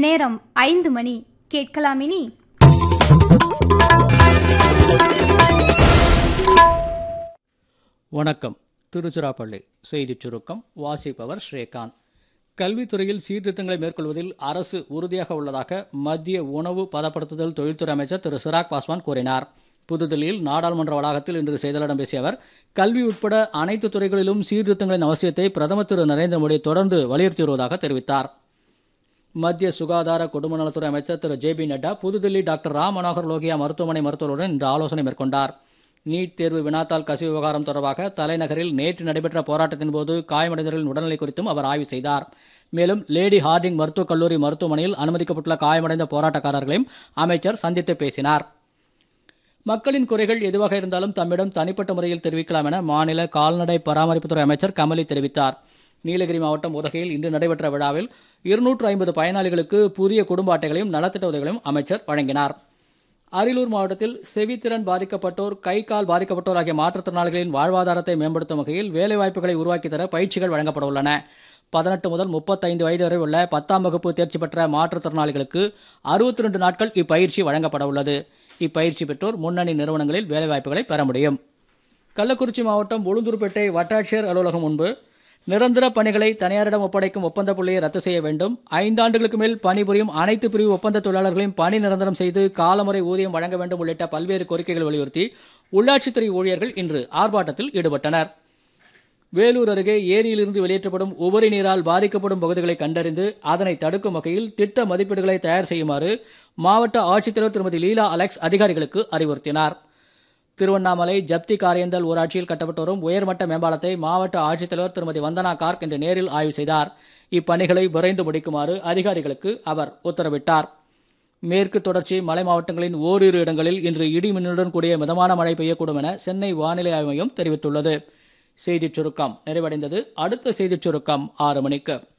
நேரம் ஐந்து மணி கேட்கலாமினி வணக்கம் திருச்சிராப்பள்ளி செய்திச் சுருக்கம் வாசிப்பவர் ஸ்ரீகாந்த் கல்வித்துறையில் சீர்திருத்தங்களை மேற்கொள்வதில் அரசு உறுதியாக உள்ளதாக மத்திய உணவு பதப்படுத்துதல் தொழில்துறை அமைச்சர் திரு சிராக் பாஸ்வான் கூறினார் புதுதில்லியில் நாடாளுமன்ற வளாகத்தில் இன்று செய்தியாளர்களிடம் பேசிய அவர் கல்வி உட்பட அனைத்து துறைகளிலும் சீர்திருத்தங்களின் அவசியத்தை பிரதமர் திரு நரேந்திர மோடி தொடர்ந்து வலியுறுத்தி வருவதாக தெரிவித்தார் மத்திய சுகாதார குடும்ப நலத்துறை அமைச்சர் திரு ஜே பி நட்டா புதுதில்லி டாக்டர் ராம் மனோகர் லோகியா மருத்துவமனை மருத்துவருடன் இன்று ஆலோசனை மேற்கொண்டார் நீட் தேர்வு வினாத்தாள் கசிவு விவகாரம் தொடர்பாக தலைநகரில் நேற்று நடைபெற்ற போராட்டத்தின் போது காயமடைந்தவர்களின் உடல்நிலை குறித்தும் அவர் ஆய்வு செய்தார் மேலும் லேடி ஹார்டிங் மருத்துவக் கல்லூரி மருத்துவமனையில் அனுமதிக்கப்பட்டுள்ள காயமடைந்த போராட்டக்காரர்களையும் அமைச்சர் சந்தித்து பேசினார் மக்களின் குறைகள் எதுவாக இருந்தாலும் தம்மிடம் தனிப்பட்ட முறையில் தெரிவிக்கலாம் என மாநில கால்நடை பராமரிப்புத்துறை அமைச்சர் கமலி தெரிவித்தார் நீலகிரி மாவட்டம் உதகையில் இன்று நடைபெற்ற விழாவில் இருநூற்று ஐம்பது பயனாளிகளுக்கு புதிய குடும்ப அட்டைகளையும் நலத்திட்ட உதவிகளையும் அமைச்சர் வழங்கினார் அரியலூர் மாவட்டத்தில் செவித்திறன் பாதிக்கப்பட்டோர் கை கால் பாதிக்கப்பட்டோர் ஆகிய மாற்றுத்திறனாளிகளின் வாழ்வாதாரத்தை மேம்படுத்தும் வகையில் வேலைவாய்ப்புகளை உருவாக்கித் தர பயிற்சிகள் வழங்கப்பட உள்ளன பதினெட்டு முதல் முப்பத்தைந்து வயது வரை உள்ள பத்தாம் வகுப்பு தேர்ச்சி பெற்ற மாற்றுத்திறனாளிகளுக்கு அறுபத்தி ரெண்டு நாட்கள் இப்பயிற்சி வழங்கப்பட உள்ளது இப்பயிற்சி பெற்றோர் முன்னணி நிறுவனங்களில் வேலைவாய்ப்புகளை பெற முடியும் கள்ளக்குறிச்சி மாவட்டம் உளுந்தூர்பேட்டை வட்டாட்சியர் அலுவலகம் முன்பு நிரந்தர பணிகளை தனியாரிடம் ஒப்படைக்கும் ஒப்பந்த புள்ளியை ரத்து செய்ய வேண்டும் ஐந்தாண்டுகளுக்கு மேல் பணிபுரியும் அனைத்து பிரிவு ஒப்பந்த தொழிலாளர்களையும் பணி நிரந்தரம் செய்து காலமுறை ஊதியம் வழங்க வேண்டும் உள்ளிட்ட பல்வேறு கோரிக்கைகள் வலியுறுத்தி உள்ளாட்சித்துறை ஊழியர்கள் இன்று ஆர்ப்பாட்டத்தில் ஈடுபட்டனர் வேலூர் அருகே ஏரியிலிருந்து வெளியேற்றப்படும் உபரி நீரால் பாதிக்கப்படும் பகுதிகளை கண்டறிந்து அதனை தடுக்கும் வகையில் திட்ட மதிப்பீடுகளை தயார் செய்யுமாறு மாவட்ட ஆட்சித்தலைவர் திருமதி லீலா அலெக்ஸ் அதிகாரிகளுக்கு அறிவுறுத்தினார் திருவண்ணாமலை ஜப்தி காரியந்தல் ஊராட்சியில் கட்டப்பட்டு வரும் உயர்மட்ட மேம்பாலத்தை மாவட்ட ஆட்சித்தலைவர் திருமதி வந்தனா கார்க் இன்று நேரில் ஆய்வு செய்தார் இப்பணிகளை விரைந்து முடிக்குமாறு அதிகாரிகளுக்கு அவர் உத்தரவிட்டார் மேற்கு தொடர்ச்சி மலை மாவட்டங்களின் ஓரிரு இடங்களில் இன்று இடி மின்னலுடன் கூடிய மிதமான மழை பெய்யக்கூடும் என சென்னை வானிலை ஆய்வு மையம் தெரிவித்துள்ளது செய்திச் சுருக்கம் நிறைவடைந்தது அடுத்த செய்திச் சுருக்கம் ஆறு மணிக்கு